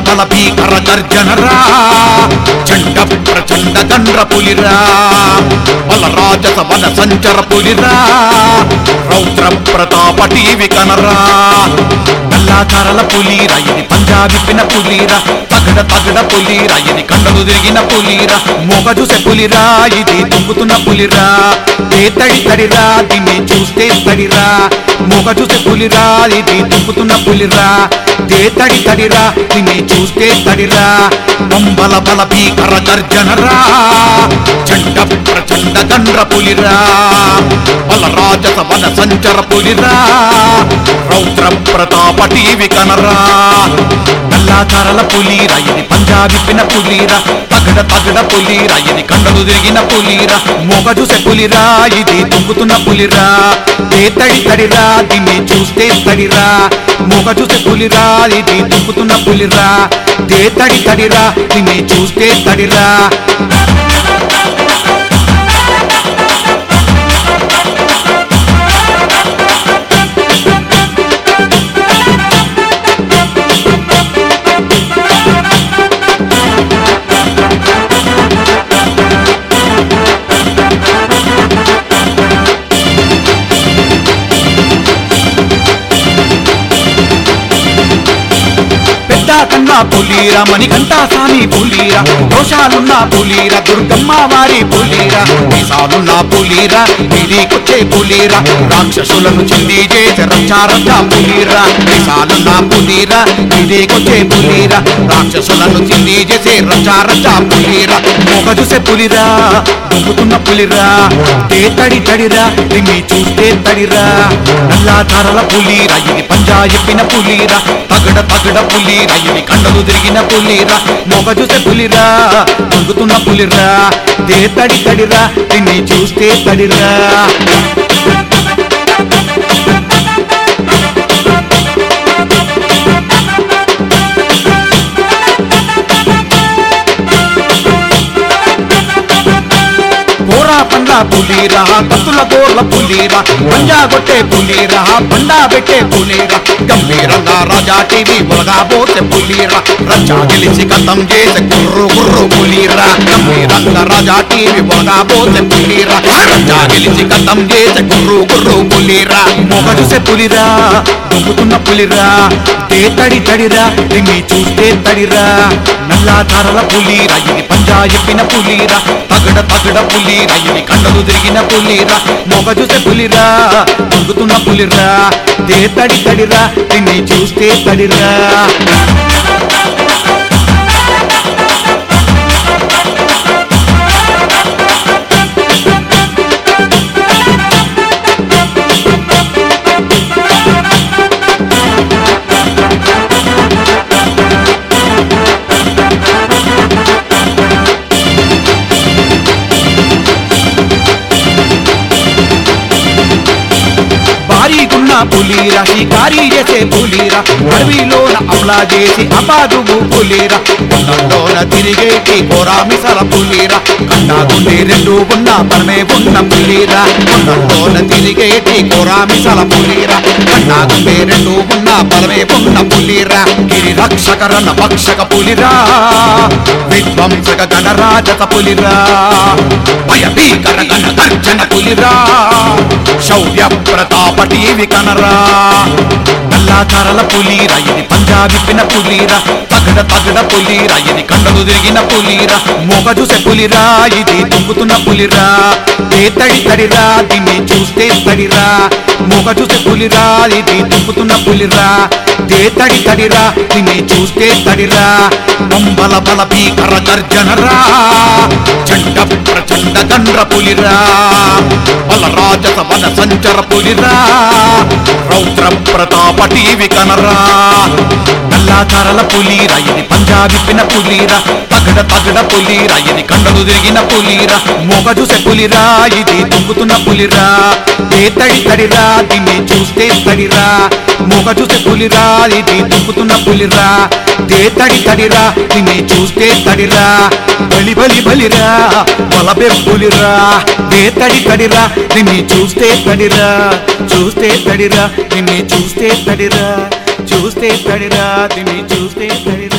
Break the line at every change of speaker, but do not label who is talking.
బల భీకర గర్జనరా చండ ప్రచండ గండ్ర పులిరా బల రాజస వన సంచర పులిరా రౌద్ర ప్రతాప టీవి కనరా నల్లాకారల పులిరా ఇది పంజాబీ పిన పులిరా తగడ తగడ పులిరా ఇది కండలు తిరిగిన పులిరా మొగ చూసే పులిరా ఇది తుంగుతున్న పులిరా ఏ తడి తడిరా దీన్ని చూస్తే తడిరా మొగ చూసే పులిరా ఇది తుంగుతున్న పులిరా ఏ తడి తడిరా దీన్ని చూస్తే తడిరా బొంబల బల భీకర గర్జనరా చండ ప్రచండ గండ్ర పులిరా బల రాజస వన సంచర పులిరా రౌద్ర ప్రతాప టీవి కనరా నల్లాకారల పులిరా ఇది పంజాబీ పిన పులిరా తగడ తగడ పులిరా ఇది కండలు తిరిగిన పులిరా మొగ చూసే పులిరా ఇది తుంగుతున్న పులిరా ఏ తడి తడిరా దీన్ని చూస్తే తడిరా మొగ చూసే పులిరా ఇది తుంగుతున్న పులిరా ఏ తడి తడిరా దీన్ని చూస్తే తడిరా పెద్ద కన్నా పులీరా మణికంఠా సాని పులీరా దోషాలున్న పులీరా దుర్గమ్మ వారి పులీరా మీసాలున్న పులీరా కొచ్చే పులీరా రాక్షసులను చింది చేసే రక్షారక్ష పులీరా మీసాలున్న పులీరా కొచ్చే పులీరా రాక్షసులను చింది చేసే రక్షారక్ష పులీరా మొగ చూసే పులిరా దుంగుతున్న పులిరా తే తడి తడిరా దీన్ని చూస్తే తడిరా నల్లా ధరల పులిరా ఇది పంజా ఎప్పిన పులిరా తగడ తగడ పులిరా ఇది కండలు తిరిగిన పులిరా మొగ చూసే పులిరా దుంగుతున్న పులిరా తే తడి తడిరా దీన్ని చూస్తే తడిరా కోరా పండ్ల పులీరా కత్తుల గోర్ల పులీరా పంజా కొట్టే పులీరా పండా పెట్టే పులీరా గంభీరంగా రాజా టీవీ ములగా పోతే పులీరా రచ్చా గెలిచి కథం చేసే గుర్రు గుర్రు పులీరా గంభీరంగా రాజా టీవీ ములగా పోతే పులీరా రచ్చా గెలిచి కథం చేసే గుర్రు గుర్రు పులీరా మొగ చూసే పులిరా దుమ్ముతున్న పులిరా తే తడి తడిరా దీన్ని చూస్తే తడిరా నల్లా ధరల పులిరా ఇది పంజా ఎప్పిన పులిరా తగడ తగడ పులిరా ఇది కండలు తిరిగిన పులిరా మొగ చూసే పులిరా దుంగుతున్న పులిరా తే తడి తడిరా దీన్ని చూస్తే తడిరా భారీకున్న పులీరా షికారీ చేసే పులీరా అడవిలోన అమలా చేసి అపాదుగు పులీరా కొండల్లోన తిరిగేటి కోరామిసల పులీరా కన్నాగుండి రెండు ఉన్న మనమే ఉన్న పులీరా కొండల్లోన తిరిగేటి కోరామిసల పులీరా కన్నాగుండి రెండు ఉన్న బలమే ఉన్న పులీరా గిరి రక్షకరణ భక్షక పులిరా విధ్వంసక గణరాజత పులిరా భయ భీకర గణ గర్జన పులిరా శౌర్య ప్రతాప టీవి కనరా నల్లాకారల పులిరా ఇది పంజాబీ పిన పులిరా తగడ తగడ పులిరా ఇది కండలు తిరిగిన పులిరా మొగ చూసే పులిరా ఇది తుంగుతున్న పులిరా ఏ తడి తడిరా దీన్ని చూస్తే తడిరా మొగ చూసే పులిరా ఇది తుంగుతున్న పులిరా ఏ తడి తడిరా దీన్ని చూస్తే తడిరా బొంబల బల భీకర గర్జనరా చండ ప్రచండ గండ్ర పులిరా బల రాజస వన సంచర పులిరా రౌద్ర ప్రతాప టీవి కనరా నల్లాకారల పులిరా ఇది పంజాబీ పిన పులిరా తగడ తగడ పులిరా ఇది కండలు తిరిగిన పులిరా మొగ చూసే పులిరా ఇది తుంగుతున్న పులిరా ఏ తడి తడిరా దీన్ని చూస్తే తడిరా మొగ చూసే పులిరా ఇది తుంగుతున్న పులిరా ఏ తడి తడిరా దీన్ని చూస్తే తడిరా బలి బలి బలిరా బలబే పులిరా ఏ తడి తడిరా దీన్ని చూస్తే తడిరా చూస్తే తడిరా దీన్ని చూస్తే తడిరా చూస్తే తడిరా దీన్ని చూస్తే తడిరా